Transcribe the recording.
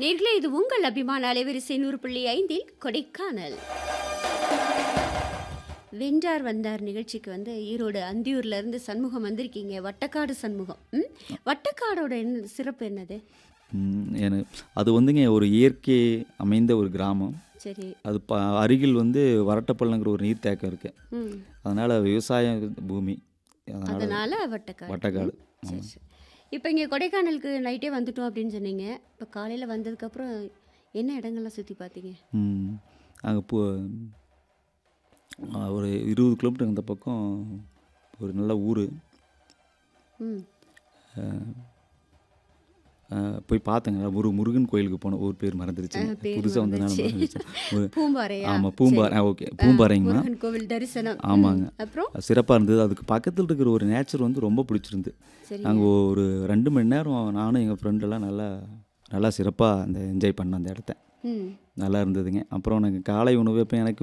நேர்களே இது உங்கள் அபிமான அலைவரிசை நூறு புள்ளி ஐந்தில் கொடைக்கானல் வென்றார் வந்தார் நிகழ்ச்சிக்கு வந்து ஈரோடு அந்தியூர்ல இருந்து சண்முகம் வந்திருக்கீங்க வட்டக்காடு சண்முகம் ம்? வட்டக்காடோட என்ன சிறப்பு என்னது ம், எனக்கு அது வந்துங்க ஒரு இயற்கை அமைந்த ஒரு கிராமம் சரி அது ப அருகில் வந்து வரட்டப்பள்ளங்கிற ஒரு நீர்த்தேக்கம் இருக்குது ம் அதனால் விவசாய பூமி அதனால் அதனால வட்டக்காடு வட்டக்காடு சரி சரி இப்போ இங்கே கொடைக்கானலுக்கு நைட்டே வந்துட்டோம் அப்படின்னு சொன்னீங்க இப்போ காலையில் வந்ததுக்கப்புறம் என்ன இடங்கள்லாம் சுற்றி பார்த்தீங்க அங்கே போ ஆ, ஒரு இருபது கிலோமீட்டர் இந்த பக்கம் ஒரு நல்ல ஊர் ம் போய் பார்த்தேங்க ஒரு முருகன் கோயிலுக்கு போனோம் ஊர் பேர் மறந்துருச்சு பேர் புதுசாக வந்ததுனால மறந்துருச்சு. மறந்துருச்சு. ஒரு- பூம்பாறையா ஆமாம் பூம்பாறை ஓகே பூம்பாறைங்கம்மா முருகன் கோவில் தரிசனம் ஆமாங்க. ம். அப்புறம் சிறப்பாக இருந்தது அதுக்கு பக்கத்தில் இருக்கிற ஒரு நேச்சர் வந்து ரொம்ப பிடிச்சிருந்து சரி நாங்கள் ஒரு ரெண்டு மணி நேரம் நானும் எங்கள் ஃப்ரெண்டெல்லாம் நல்லா நல்லா சிறப்பாக அந்த என்ஜாய் பண்ணோம் அந்த இடத்த ம் நல்லா இருந்ததுங்க அப்புறம் எனக்கு காலை உணவு இப்போ எனக்கு